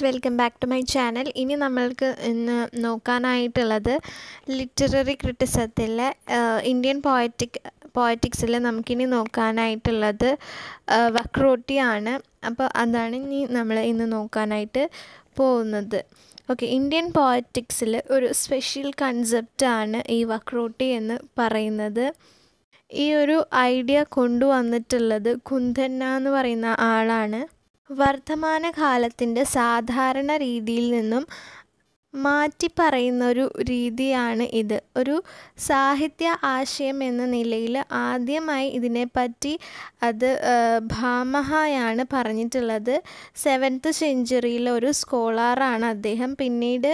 friends welcome back to my channel ഇനി നമ്മൾക്ക് ഇന്ന് നോക്കാനായിട്ടുള്ളത് ലിറ്റററി ക്രിറ്റിസത്തിലെ ഇന്ത്യൻ പോയറ്റിക് പോയറ്റിക്സിൽ നമുക്കിനി നോക്കാനായിട്ടുള്ളത് വക്രോട്ടിയാണ് അപ്പോൾ അതാണ് ഇനി നമ്മൾ ഇന്ന് നോക്കാനായിട്ട് പോകുന്നത് ഓക്കെ ഇന്ത്യൻ പോയറ്റിക്സിൽ ഒരു സ്പെഷ്യൽ കൺസെപ്റ്റാണ് ഈ വക്രോട്ടി എന്ന് പറയുന്നത് ഈ ഒരു ഐഡിയ കൊണ്ടുവന്നിട്ടുള്ളത് കുന്ദന്ന എന്ന് പറയുന്ന ആളാണ് വർത്തമാനകാലത്തിൻ്റെ സാധാരണ രീതിയിൽ നിന്നും മാറ്റി പറയുന്ന ഒരു രീതിയാണ് ഇത് ഒരു സാഹിത്യ ആശയം എന്ന നിലയിൽ ആദ്യമായി ഇതിനെപ്പറ്റി അത് ഭാമഹയാണ് പറഞ്ഞിട്ടുള്ളത് സെവൻത്ത് സെഞ്ചുറിയിലെ ഒരു സ്കോളാറാണ് അദ്ദേഹം പിന്നീട്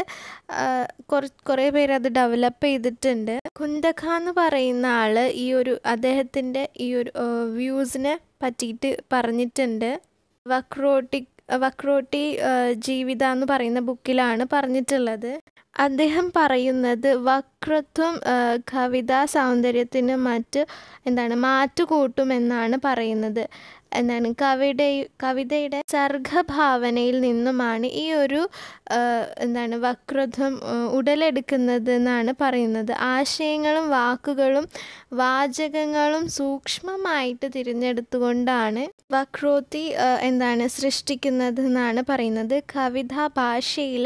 കുറേ പേര് അത് ഡെവലപ്പ് ചെയ്തിട്ടുണ്ട് കുന്തഖ എന്ന് പറയുന്ന ആൾ ഈ ഒരു അദ്ദേഹത്തിൻ്റെ ഈ ഒരു വ്യൂസിനെ പറ്റിയിട്ട് പറഞ്ഞിട്ടുണ്ട് വക്രോട്ടിക് വക്രോട്ടി ജീവിത എന്ന് പറയുന്ന ബുക്കിലാണ് പറഞ്ഞിട്ടുള്ളത് അദ്ദേഹം പറയുന്നത് വക്രത്വം കവിതാ സൗന്ദര്യത്തിന് മറ്റ് എന്താണ് മാറ്റുകൂട്ടുമെന്നാണ് പറയുന്നത് എന്താണ് കവിയുടെ കവിതയുടെ സർഗഭാവനയിൽ നിന്നുമാണ് ഈ ഒരു എന്താണ് വക്രത്വം ഉടലെടുക്കുന്നത് എന്നാണ് പറയുന്നത് ആശയങ്ങളും വാക്കുകളും വാചകങ്ങളും സൂക്ഷ്മമായിട്ട് തിരഞ്ഞെടുത്തുകൊണ്ടാണ് വക്രോത്തി എന്താണ് സൃഷ്ടിക്കുന്നത് എന്നാണ് പറയുന്നത് കവിതാ ഭാഷയിൽ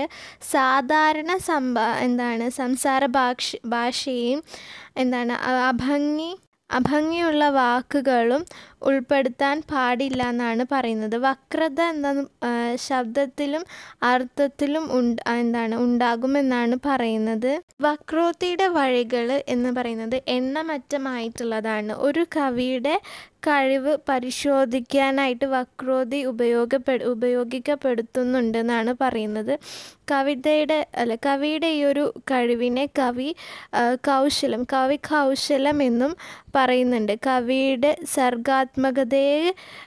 സാധാരണ സംഭ എന്താണ് സംസാര ഭാഷ ഭാഷയും എന്താണ് അഭംഗി അഭംഗിയുള്ള വാക്കുകളും ഉൾപ്പെടുത്താൻ പാടില്ല എന്നാണ് പറയുന്നത് വക്രത എന്ന ശബ്ദത്തിലും അർത്ഥത്തിലും ഉണ്ട് എന്താണ് ഉണ്ടാകുമെന്നാണ് പറയുന്നത് വക്രോത്തിയുടെ വഴികൾ എന്ന് പറയുന്നത് എണ്ണമറ്റമായിട്ടുള്ളതാണ് ഒരു കവിയുടെ കഴിവ് പരിശോധിക്കാനായിട്ട് വക്രോതി ഉപയോഗപ്പെടു ഉപയോഗിക്കപ്പെടുത്തുന്നുണ്ടെന്നാണ് പറയുന്നത് കവിതയുടെ അല്ല കവിയുടെ ഈ ഒരു കഴിവിനെ കവി കൗശലം കവി കൗശലം എന്നും പറയുന്നുണ്ട് കവിയുടെ സർഗാത്മകതയെ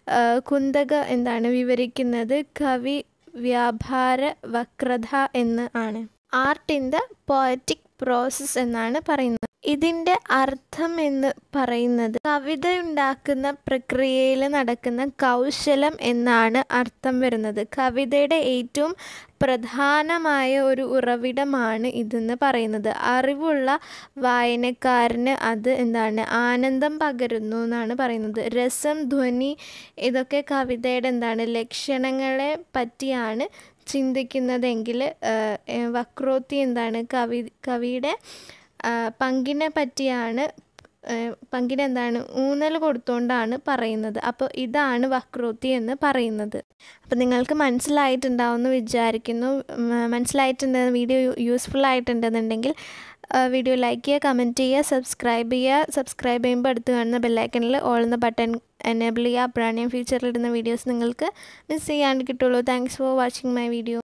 കുന്തക എന്താണ് വിവരിക്കുന്നത് കവി വ്യാപാര വക്രത എന്ന് ആണ് art in the poetic process എന്നാണ് പറയുന്നത് ഇതിൻ്റെ അർത്ഥം എന്ന് പറയുന്നത് കവിത ഉണ്ടാക്കുന്ന പ്രക്രിയയിൽ നടക്കുന്ന കൗശലം എന്നാണ് അർത്ഥം വരുന്നത് കവിതയുടെ ഏറ്റവും പ്രധാനമായ ഒരു ഉറവിടമാണ് ഇതെന്ന് പറയുന്നത് അറിവുള്ള വായനക്കാരന് അത് എന്താണ് ആനന്ദം പകരുന്നു എന്നാണ് പറയുന്നത് രസം ധ്വനി ഇതൊക്കെ കവിതയുടെ എന്താണ് ലക്ഷണങ്ങളെ പറ്റിയാണ് ചിന്തിക്കുന്നതെങ്കിൽ വക്രോത്തി എന്താണ് കവി കവിയുടെ പങ്കിനെ പറ്റിയാണ് പങ്കിന് എന്താണ് ഊന്നൽ കൊടുത്തുകൊണ്ടാണ് പറയുന്നത് അപ്പോൾ ഇതാണ് വക്രോത്തി എന്ന് പറയുന്നത് അപ്പോൾ നിങ്ങൾക്ക് മനസ്സിലായിട്ടുണ്ടാവുമെന്ന് വിചാരിക്കുന്നു മനസ്സിലായിട്ടുണ്ടെന്ന് വീഡിയോ യൂസ്ഫുൾ ആയിട്ടുണ്ടെന്നുണ്ടെങ്കിൽ വീഡിയോ ലൈക്ക് ചെയ്യുക കമൻറ്റ് ചെയ്യുക സബ്സ്ക്രൈബ് ചെയ്യുക സബ്സ്ക്രൈബ് ചെയ്യുമ്പോൾ അടുത്ത് കാണുന്ന ബെല്ലൈക്കണിൽ ഓൾ എന്ന ബട്ടൺ എനേബിൾ ചെയ്യുക അപ്പോഴാണ് ഞാൻ ഫ്യൂച്ചറിൽ ഇടുന്ന വീഡിയോസ് നിങ്ങൾക്ക് മിസ് ചെയ്യാണ്ട് കിട്ടുള്ളൂ thanks for watching my video